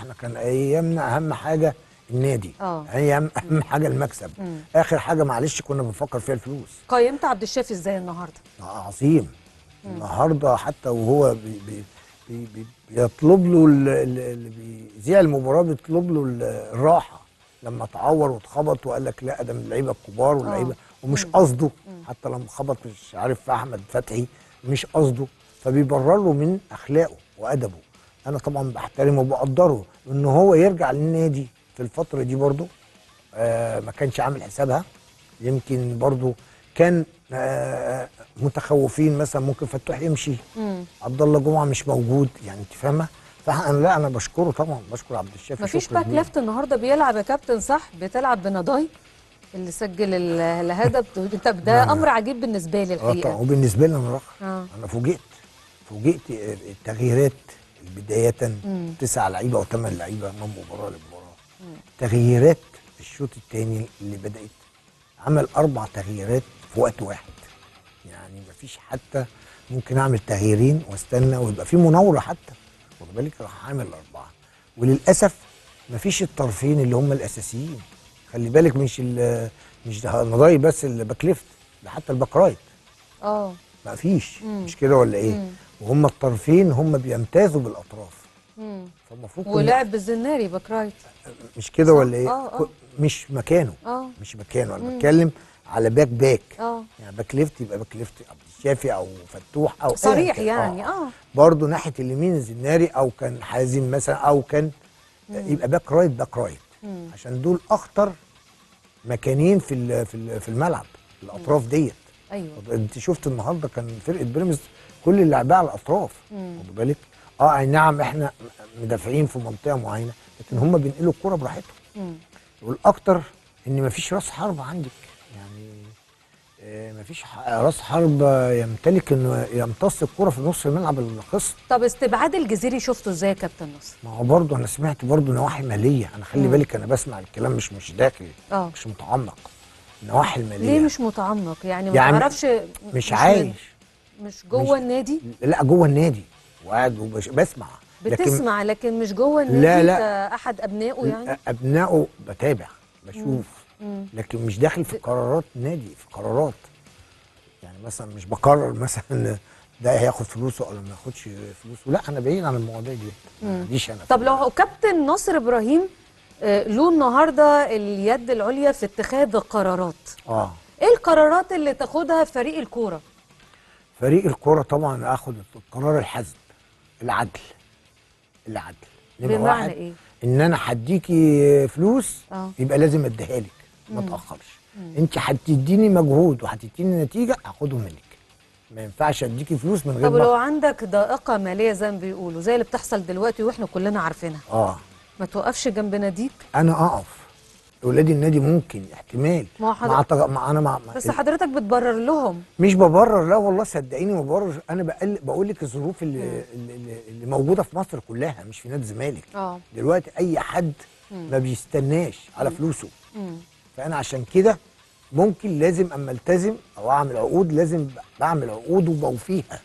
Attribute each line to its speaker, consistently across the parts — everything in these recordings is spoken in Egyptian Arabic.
Speaker 1: احنا كان ايامنا اهم حاجه النادي
Speaker 2: آه.
Speaker 1: ايام اهم حاجه المكسب
Speaker 2: مم.
Speaker 1: اخر حاجه معلش كنا بنفكر فيها الفلوس
Speaker 2: قيمت عبد الشافي ازاي النهارده
Speaker 1: عظيم النهارده حتى وهو بي بي بي بي بيطلب له ال- ال- اللي بيذيع المباراه بيطلب له ال- الراحه لما اتعور واتخبط وقال لك لا ده من اللعيبه الكبار واللعيبه ومش قصده حتى لما خبط مش عارف في احمد فتحي مش قصده فبيبرر له من اخلاقه وادبه انا طبعا بحترمه وبقدره ان هو يرجع للنادي في الفتره دي برضه آه ما كانش عامل حسابها يمكن برضه كان آه متخوفين مثلا ممكن فتوح يمشي عبد الله جمعه مش موجود يعني انت فاهمه فانا لا انا بشكره طبعا بشكر عبد الشافي
Speaker 2: مفيش
Speaker 1: شكر
Speaker 2: باك
Speaker 1: كبير.
Speaker 2: ليفت النهارده بيلعب يا كابتن صح بتلعب بنضاي اللي سجل ال- الهدف طب ده امر عجيب بالنسبه لي
Speaker 1: اه طبعا
Speaker 2: الحقيقه
Speaker 1: وبالنسبه لي انا رخ
Speaker 2: آه.
Speaker 1: انا فوجئت فوجئت التغييرات بدايه تسع لعيبه او ثمان لعيبه من مباراه لمباراه تغييرات في الشوط الثاني اللي بدات عمل اربع تغييرات في وقت واحد يعني مفيش حتى ممكن اعمل تغييرين واستنى ويبقى في مناوره حتى واخد بالك راح عامل اربعه وللاسف مفيش الطرفين اللي هم الاساسيين خلي بالك مش ال- مش ده نضاي بس الباك ليفت ده حتى الباك رايت
Speaker 2: اه
Speaker 1: ما فيش مش كده ولا ايه وهم الطرفين هم بيمتازوا بالاطراف
Speaker 2: مم.
Speaker 1: فالمفروض كنا-
Speaker 2: ولعب بالزناري باك رايت
Speaker 1: مش كده ولا ايه
Speaker 2: آه، آه.
Speaker 1: كو- مش مكانه
Speaker 2: اه
Speaker 1: مش مكانه انا بتكلم على باك باك
Speaker 2: اه
Speaker 1: يعني باك ليفت يبقى باك ليفت عبد الشافي او فتوح او أيا
Speaker 2: صريح
Speaker 1: كان.
Speaker 2: يعني اه
Speaker 1: برضه ناحيه اليمين الزناري او كان حازم مثلا او كان يبقى باك رايت باك رايت عشان دول اخطر مكانين في ال- في ال- في الملعب الاطراف ديت
Speaker 2: ايوه
Speaker 1: انت شفت النهارده كان فرقه بيراميدز كل اللي لعبها على الاطراف واخد بالك اه اي نعم احنا مدافعين في منطقه معينه لكن هم بينقلوا الكوره براحتهم
Speaker 2: مم.
Speaker 1: والاكتر ان مفيش راس حرب عندك يعني آه مفيش ح- راس حرب يمتلك انه يمتص الكوره في نص الملعب الخصم
Speaker 2: طب استبعاد الجزيري شفته ازاي يا كابتن نصر
Speaker 1: ما هو برضه انا سمعت برضه نواحي ماليه انا خلي بالك انا بسمع الكلام مش مش داخلي
Speaker 2: اه
Speaker 1: مش متعمق النواحي الماليه
Speaker 2: ليه مش متعمق يعني ما
Speaker 1: يعني
Speaker 2: تعرفش
Speaker 1: مش
Speaker 2: من-
Speaker 1: عايش
Speaker 2: مش جوه النادي
Speaker 1: لا جوه النادي وقاعد وبش- بسمع لكن
Speaker 2: بتسمع لكن مش جوه النادي
Speaker 1: لا، لا.
Speaker 2: كأحد ابنائه يعني
Speaker 1: ابنائه بتابع بشوف
Speaker 2: مم.
Speaker 1: لكن مش داخل في قرارات نادي في قرارات يعني مثلا مش بقرر مثلا ده هياخد فلوسه ولا ما ياخدش فلوسه لا انا بعيد عن المواضيع دي ما عنديش انا
Speaker 2: طب لو كابتن ناصر ابراهيم آه، له النهارده اليد العليا في اتخاذ القرارات
Speaker 1: اه
Speaker 2: ايه القرارات اللي تاخدها فريق الكوره
Speaker 1: فريق الكوره طبعا اخد القرار الحزم العدل العدل نمرة
Speaker 2: بمعنى
Speaker 1: واحد
Speaker 2: ايه
Speaker 1: ان انا هديكي فلوس
Speaker 2: اه.
Speaker 1: يبقى لازم اديها لك ما تاخرش انت هتديني مجهود وهتديني نتيجه هاخده منك ما ينفعش اديكي فلوس من غير
Speaker 2: طب لو
Speaker 1: ما
Speaker 2: عندك ضائقه ماليه زي ما بيقولوا زي اللي بتحصل دلوقتي واحنا كلنا عارفينها
Speaker 1: اه
Speaker 2: ما توقفش جنب ناديك
Speaker 1: انا اقف اولاد النادي ممكن احتمال
Speaker 2: ما هو حضر-
Speaker 1: مع, تغ... مع انا مع...
Speaker 2: بس حضرتك بتبرر لهم
Speaker 1: مش ببرر لا والله صدقيني ما ببرر انا بقل... بقول لك الظروف اللي, اللي, اللي موجوده في مصر كلها مش في نادي الزمالك
Speaker 2: اه
Speaker 1: دلوقتي اي حد ما بيستناش على فلوسه
Speaker 2: مم.
Speaker 1: فانا عشان كده ممكن لازم اما التزم او اعمل عقود لازم بعمل عقود وبوفيها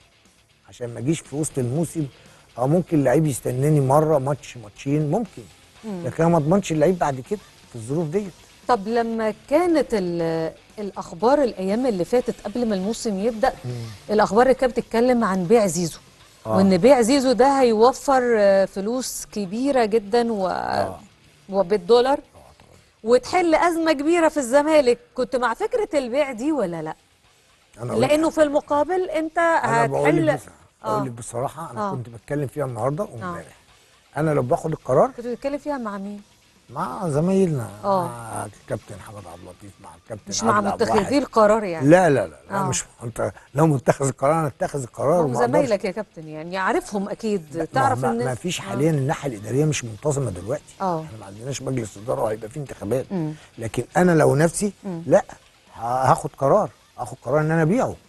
Speaker 1: عشان ما اجيش في وسط الموسم او ممكن لعيب يستناني مره ماتش ماتشين ممكن لكن انا ما اضمنش اللعيب بعد كده في الظروف ديت
Speaker 2: طب لما كانت ال- الاخبار الايام اللي فاتت قبل ما الموسم يبدا الاخبار اللي كانت بتتكلم عن بيع زيزو
Speaker 1: آه.
Speaker 2: وان بيع زيزو ده هيوفر آه، فلوس كبيره جدا و...
Speaker 1: آه.
Speaker 2: وبالدولار وتحل ازمه كبيره في الزمالك كنت مع فكره البيع دي ولا لا
Speaker 1: انا أقول-
Speaker 2: لانه في المقابل انت
Speaker 1: انا بقول لك
Speaker 2: هتحل
Speaker 1: بس اقول لك بصراحه انا
Speaker 2: آه.
Speaker 1: كنت بتكلم فيها النهارده وامبارح انا لو باخد القرار
Speaker 2: كنت بتتكلم فيها مع مين
Speaker 1: مع زمايلنا
Speaker 2: آه.
Speaker 1: مع الكابتن حمد عبد اللطيف مع الكابتن
Speaker 2: مش مع
Speaker 1: عادل عبد الواحد.
Speaker 2: متخذي القرار يعني
Speaker 1: لا لا لا, لا
Speaker 2: آه.
Speaker 1: مش انت لو متخذ القرار انا اتخذ القرار
Speaker 2: هم
Speaker 1: وما أقدرش.
Speaker 2: زمايلك يا كابتن يعني عارفهم اكيد
Speaker 1: ما-
Speaker 2: تعرف
Speaker 1: ما,
Speaker 2: الناس
Speaker 1: ما فيش حاليا الناحيه الاداريه مش منتظمه دلوقتي
Speaker 2: آه.
Speaker 1: احنا ما عندناش مجلس اداره وهيبقى في انتخابات
Speaker 2: مم.
Speaker 1: لكن انا لو نفسي لا ه- هاخد قرار هاخد قرار ان انا ابيعه